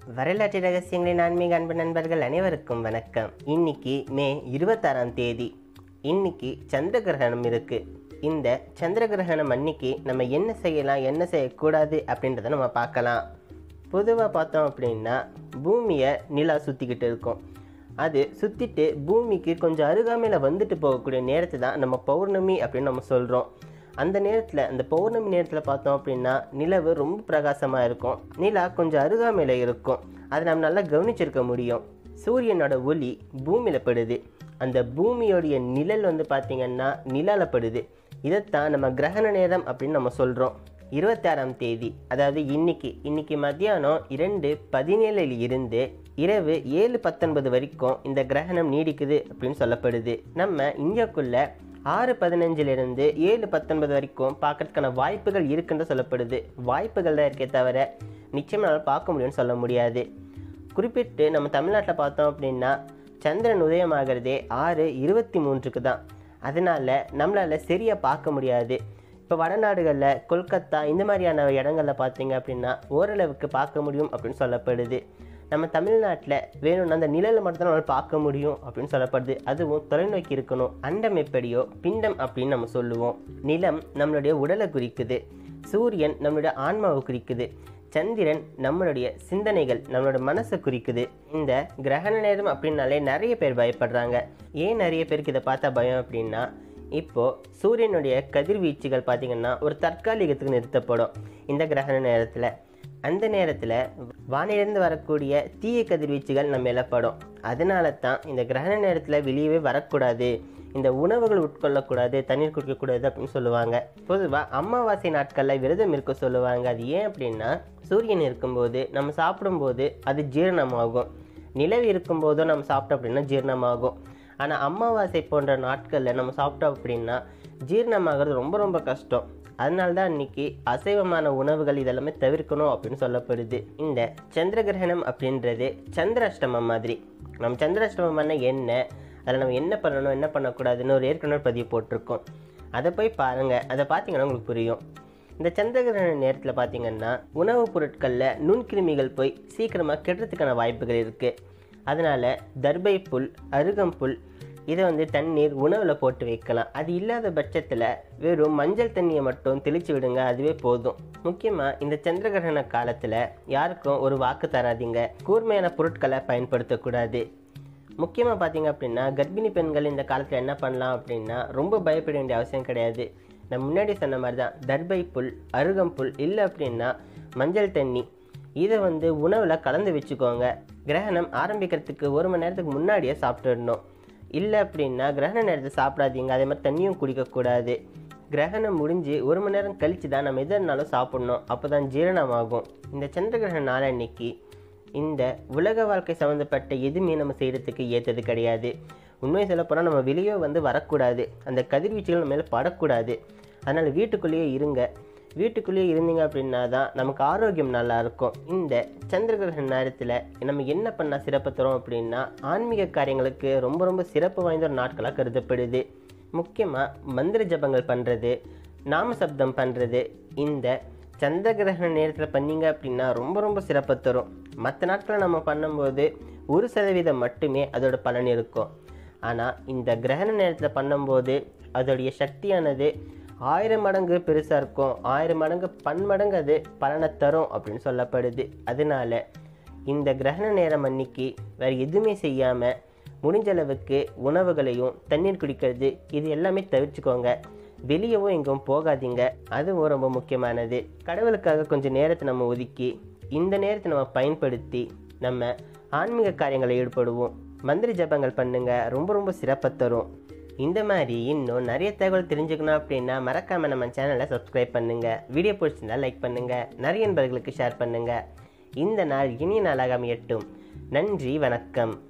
வரலாற்று ரகசியங்களின் ஆன்மீக அன்பு நண்பர்கள் அனைவருக்கும் வணக்கம் இன்னைக்கு மே இருபத்தாறாம் தேதி இன்னைக்கு சந்திர கிரகணம் இருக்கு இந்த சந்திர கிரகணம் அன்னைக்கு நம்ம என்ன செய்யலாம் என்ன செய்யக்கூடாது அப்படின்றத நம்ம பார்க்கலாம் பொதுவாக பார்த்தோம் அப்படின்னா பூமியை நிலா சுற்றிக்கிட்டு இருக்கும் அது சுற்றிட்டு பூமிக்கு கொஞ்சம் அருகாமையில் வந்துட்டு போகக்கூடிய நேரத்தை தான் நம்ம பௌர்ணமி அப்படின்னு நம்ம சொல்கிறோம் அந்த நேரத்தில் அந்த பௌர்ணமி நேரத்தில் பார்த்தோம் அப்படின்னா நிலவு ரொம்ப பிரகாசமாக இருக்கும் நிலா கொஞ்சம் அருகாமையில் இருக்கும் அதை நம்ம நல்லா கவனிச்சிருக்க முடியும் சூரியனோட ஒளி பூமியில் படுது அந்த பூமியோடைய நிழல் வந்து பார்த்திங்கன்னா நிலால படுது இதைத்தான் நம்ம கிரகண நேரம் அப்படின்னு நம்ம சொல்கிறோம் இருபத்தாறாம் தேதி அதாவது இன்னைக்கு இன்னைக்கு மத்தியானம் இரண்டு பதினேழில் இருந்து இரவு ஏழு பத்தொன்பது வரைக்கும் இந்த கிரகணம் நீடிக்குது அப்படின்னு சொல்லப்படுது நம்ம இந்தியாக்குள்ள ஆறு பதினஞ்சிலிருந்து ஏழு பத்தொன்பது வரைக்கும் பார்க்கறதுக்கான வாய்ப்புகள் இருக்குன்னு சொல்லப்படுது வாய்ப்புகள் தான் இருக்கே தவிர நிச்சயம் நம்மளால் பார்க்க முடியும்னு சொல்ல முடியாது குறிப்பிட்டு நம்ம தமிழ்நாட்டில் பார்த்தோம் அப்படின்னா சந்திரன் உதயமாகிறதே ஆறு இருபத்தி மூன்றுக்கு தான் அதனால் நம்மளால் சரியாக பார்க்க முடியாது இப்போ வடநாடுகளில் கொல்கத்தா இந்த மாதிரியான இடங்களில் பார்த்தீங்க அப்படின்னா ஓரளவுக்கு பார்க்க முடியும் அப்படின்னு சொல்லப்படுது நம்ம தமிழ்நாட்டில் வேணும்னா அந்த நிழலை மட்டும் தான் நம்மளால் பார்க்க முடியும் அப்படின்னு சொல்லப்படுது அதுவும் தொலைநோக்கி இருக்கணும் அண்டம் எப்படியோ பிண்டம் அப்படின்னு நம்ம சொல்லுவோம் நிலம் நம்மளுடைய உடலை குறிக்குது சூரியன் நம்மளுடைய ஆன்மாவை குறிக்குது சந்திரன் நம்மளுடைய சிந்தனைகள் நம்மளோட மனசை குறிக்குது இந்த கிரகண நேரம் அப்படின்னாலே நிறைய பேர் பயப்படுறாங்க ஏன் நிறைய பேருக்கு இதை பார்த்தா பயம் அப்படின்னா இப்போ சூரியனுடைய கதிர்வீச்சுகள் பார்த்தீங்கன்னா ஒரு தற்காலிகத்துக்கு நிறுத்தப்படும் இந்த கிரகண நேரத்தில் அந்த நேரத்தில் வானிலிருந்து வரக்கூடிய தீய கதிர்வீச்சுகள் நம்ம இழப்படும் அதனால தான் இந்த கிரகண நேரத்தில் வெளியவே வரக்கூடாது இந்த உணவுகள் உட்கொள்ளக்கூடாது தண்ணீர் குடிக்கக்கூடாது அப்படின்னு சொல்லுவாங்க பொதுவாக அமாவாசை நாட்களில் விரதம் இருக்க சொல்லுவாங்க அது ஏன் அப்படின்னா சூரியன் இருக்கும்போது நம்ம சாப்பிடும்போது அது ஜீரணமாகும் நிலவு இருக்கும்போதும் நம்ம சாப்பிட்டோம் அப்படின்னா ஜீரணமாகும் ஆனால் அமாவாசை போன்ற நாட்களில் நம்ம சாப்பிட்டோம் அப்படின்னா ஜீரணமாகிறது ரொம்ப ரொம்ப கஷ்டம் அதனால தான் இன்னைக்கு அசைவமான உணவுகள் இதெல்லாமே தவிர்க்கணும் அப்படின்னு சொல்லப்படுது இந்த சந்திர கிரகணம் அப்படின்றது சந்திராஷ்டமம் மாதிரி நம்ம சந்திராஷ்டமம்னா என்ன அதில் நம்ம என்ன பண்ணணும் என்ன பண்ணக்கூடாதுன்னு ஒரு ஏற்கனவே பதிவு போட்டிருக்கோம் அதை போய் பாருங்கள் அதை பார்த்தீங்கன்னா உங்களுக்கு புரியும் இந்த சந்திரகிரகண நேரத்தில் பார்த்தீங்கன்னா உணவுப் பொருட்களில் நுண்கிருமிகள் போய் சீக்கிரமாக கெட்டுறதுக்கான வாய்ப்புகள் இருக்குது அதனால் தர்பை புல் அருகம்புல் இதை வந்து தண்ணீர் உணவில் போட்டு வைக்கலாம் அது இல்லாத பட்சத்தில் வெறும் மஞ்சள் தண்ணியை மட்டும் தெளித்து விடுங்க அதுவே போதும் முக்கியமாக இந்த சந்திரகிரகண காலத்தில் யாருக்கும் ஒரு வாக்கு தராதீங்க கூர்மையான பொருட்களை பயன்படுத்தக்கூடாது முக்கியமாக பார்த்தீங்க அப்படின்னா கர்ப்பிணி பெண்கள் இந்த காலத்தில் என்ன பண்ணலாம் அப்படின்னா ரொம்ப பயப்பட வேண்டிய அவசியம் கிடையாது நான் முன்னாடி சொன்ன மாதிரி தான் தர்பை புல் அருகம்புல் இல்லை அப்படின்னா மஞ்சள் தண்ணி இதை வந்து உணவில் கலந்து வச்சுக்கோங்க கிரகணம் ஆரம்பிக்கிறதுக்கு ஒரு மணி நேரத்துக்கு முன்னாடியே சாப்பிட்டுடணும் இல்லை அப்படின்னா கிரகண நேரத்தை சாப்பிடாதீங்க அதே மாதிரி தண்ணியும் குடிக்கக்கூடாது கிரகணம் முடிஞ்சு ஒரு மணி நேரம் கழித்து தான் நம்ம எதனாலும் சாப்பிட்ணும் அப்போ தான் ஜீரணமாகும் இந்த சந்திரகிரகண நாள் அன்னைக்கு இந்த உலக வாழ்க்கை சம்மந்தப்பட்ட எதுவுமே நம்ம செய்கிறதுக்கு ஏற்றது கிடையாது உண்மையை சொல்லப்போனால் நம்ம வெளியே வந்து வரக்கூடாது அந்த கதிர்வீச்சுகள் நம்ம மேலே படக்கூடாது அதனால் வீட்டுக்குள்ளேயே இருங்க வீட்டுக்குள்ளேயே இருந்தீங்க அப்படின்னா தான் நமக்கு ஆரோக்கியம் நல்லா இருக்கும் இந்த சந்திர கிரகண நேரத்தில் நம்ம என்ன பண்ணால் சிறப்பு தரும் அப்படின்னா ஆன்மீக காரியங்களுக்கு ரொம்ப ரொம்ப சிறப்பு வாய்ந்த ஒரு நாட்களாக கருதப்படுது முக்கியமாக மந்திர ஜபங்கள் பண்ணுறது நாம சப்தம் பண்ணுறது இந்த சந்திர கிரகண நேரத்தில் பண்ணீங்க அப்படின்னா ரொம்ப ரொம்ப சிறப்பு தரும் மற்ற நாட்களில் நம்ம பண்ணும்போது ஒரு சதவீதம் மட்டுமே அதோட பலன் இருக்கும் ஆனால் இந்த கிரகண நேரத்தில் பண்ணும்போது அதோடைய சக்தியானது ஆயிரம் மடங்கு பெருசாக இருக்கும் ஆயிரம் மடங்கு பன்மடங்கு அது பலனை தரும் அப்படின்னு சொல்லப்படுது அதனால இந்த கிரகண நேரம் அன்னைக்கு வேறு எதுவுமே செய்யாமல் முடிஞ்ச அளவுக்கு உணவுகளையும் தண்ணீர் குடிக்கிறது இது எல்லாமே தவிர்த்துக்கோங்க வெளியவும் எங்கும் போகாதீங்க அதுவும் ரொம்ப முக்கியமானது கடவுளுக்காக கொஞ்சம் நேரத்தை நம்ம ஒதுக்கி இந்த நேரத்தை நம்ம பயன்படுத்தி நம்ம ஆன்மீக காரியங்களை ஈடுபடுவோம் மந்திர ஜபங்கள் பண்ணுங்க ரொம்ப ரொம்ப சிறப்பை தரும் இந்த மாதிரி இன்னும் நிறைய தகவல் தெரிஞ்சுக்கணும் அப்படின்னா மறக்காம நம்ம சேனலை சப்ஸ்கிரைப் பண்ணுங்க வீடியோ பிடிச்சிருந்தா லைக் பண்ணுங்க நிறைய நண்பர்களுக்கு ஷேர் பண்ணுங்க இந்த நாள் இனிய நாளாக அமையட்டும் நன்றி வணக்கம்